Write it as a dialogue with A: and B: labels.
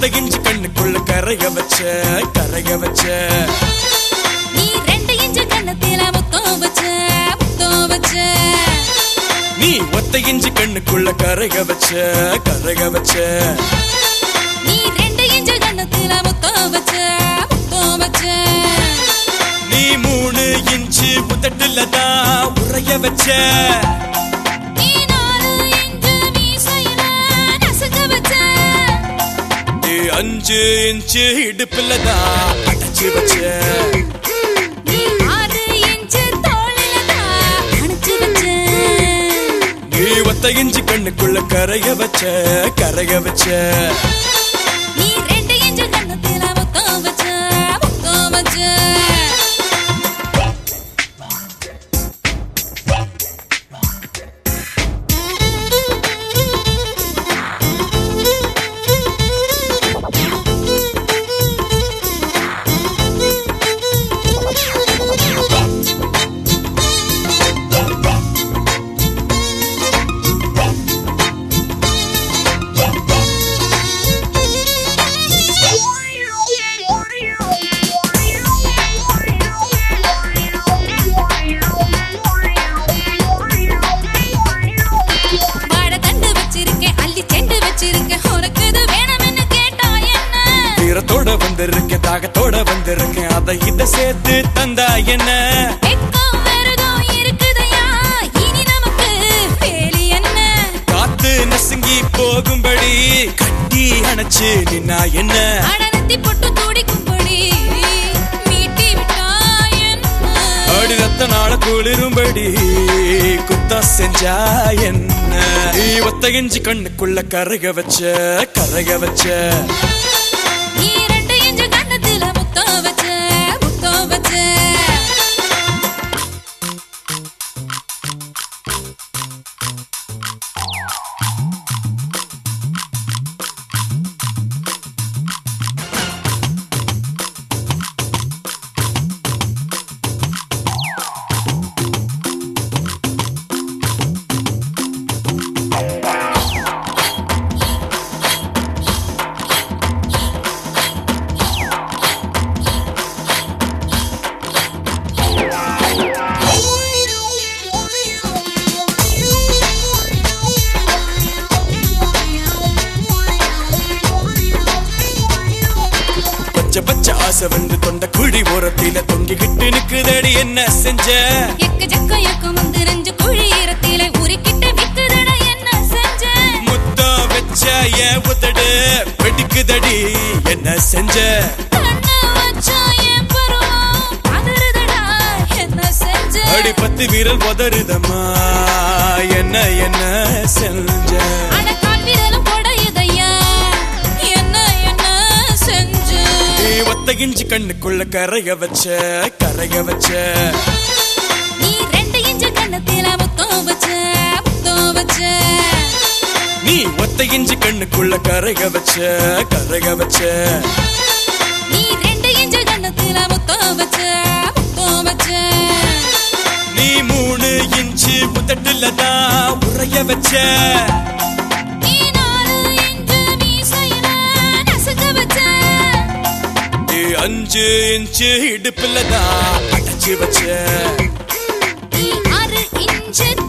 A: ஒத்த இஞ்சி கண்ணுக்குள்ள கரைய வச்ச கரைய வச்ச
B: நீ ரெண்டு இன்ச்சு கண்ணத்தில முத்தம் வச்ச முத்தம் வச்ச
A: நீ ஒத்த இஞ்சி கண்ணுக்குள்ள கரைய வச்ச கரைய வச்ச
B: நீ ரெண்டு இன்ச்சு கண்ணத்தில முத்தம் வச்ச முத்தம் வச்ச
A: நீ மூணு இன்ச்சு முத்தட்டுல தான் உறைய வச்ச
B: நீ நாலு இன்ச்சு மீசையில நசுக்க வச்ச
A: நீ அஞ்சு இன்ச்சு இடுப்புல தான் அடைச்சு வச்ச
B: நீ ஆறு இன்ச்சு தோளில தான் அணைச்சு வச்ச
A: நீ ஒத்த இஞ்சி கண்ணுக்குள்ள கரைய வச்ச கரைய வச்ச
B: நீ ரெண்டு இன்ச்சு கண்ணத்தில முத்தம் வச்ச முத்தம் வச்ச வாழைத்தண்டு வச்சிருக்கேன், அள்ளி செண்டு வச்சிருக்கேன். உனக்கு இது வேணும்னு கேட்டா என்ன?
A: தீரத்தோட வந்திருக்கேன் தாகத்தோட வந்திருக்கேன் அதை இத சேர்த்து தந்தா என்ன
B: வெட்கம் விரதம் இருக்குதையா, இனி நமக்கு வேலி என்ன?
A: காத்து நசுங்கி போகும்படி கட்டி அணைச்சு நின்னா என்ன
B: அடனத்தி பொட்டு துடிக்கும்படி மீட்டி விட்டா என்ன?
A: அடி ரத்த நாள குளிரும்படி குத்தம் செஞ்சா என்ன நீ ஒத்த இஞ்சி கண்ணுக்குள்ள கரைய வச்ச கரைய வச்ச
B: நீ ரெண்டு இன்ச்சு கன்னத்துல முத்தம் வச்ச, முத்தம் வச்ச.
A: பச்சை பச்சை ஆசை வந்து தொண்ட குழி ஓரத்தில தொங்கிக்கிட்டு நிக்குதடி என்ன செஞ்ச
B: எக்க ஜக்க எக்கம் வந்து நெஞ்சு குழி ஈரத்தில உருக்கிட்டு விக்குதட என்ன செஞ்ச
A: முத்தம் வச்ச ஏன் உதடு வெடிக்குதடி என்ன செஞ்ச
B: கண்ண வச்சா என் பருவம் பதறுதடா என்ன செஞ்ச
A: அடி பத்து வீரல் உதறுதம்மா என்ன என்ன செஞ்ச
B: அட கால் விரலும் கொடையுதையா என்ன என்ன செஞ்ச
A: நீ ஒத்த இஞ்சி கண்ணுக்குள்ள கரைய வச்ச கரைய வச்ச
B: நீ ரெண்டு இன்ச்சு கண்ணத்தில முத்தம் வச்ச முத்தம் வச்ச
A: நீ ஒத்த இஞ்சி கண்ணுக்குள்ள கரைய வச்ச கரைய வச்ச
B: நீ ரெண்டு இன்ச்சு கண்ணத்தில முத்தம் வச்ச முத்தம் வச்ச
A: நீ மூணு இன்ச்சு புத்தட்டுல தான் உறைய வச்ச
B: நீ நாலு இன்ச்சு மீசையில நசுக்க வச்ச
A: நீ அஞ்சு இன்ச்சு இடுப்புல தான் அடைச்சு வச்ச
B: நீ ஆறு இன்ச்சு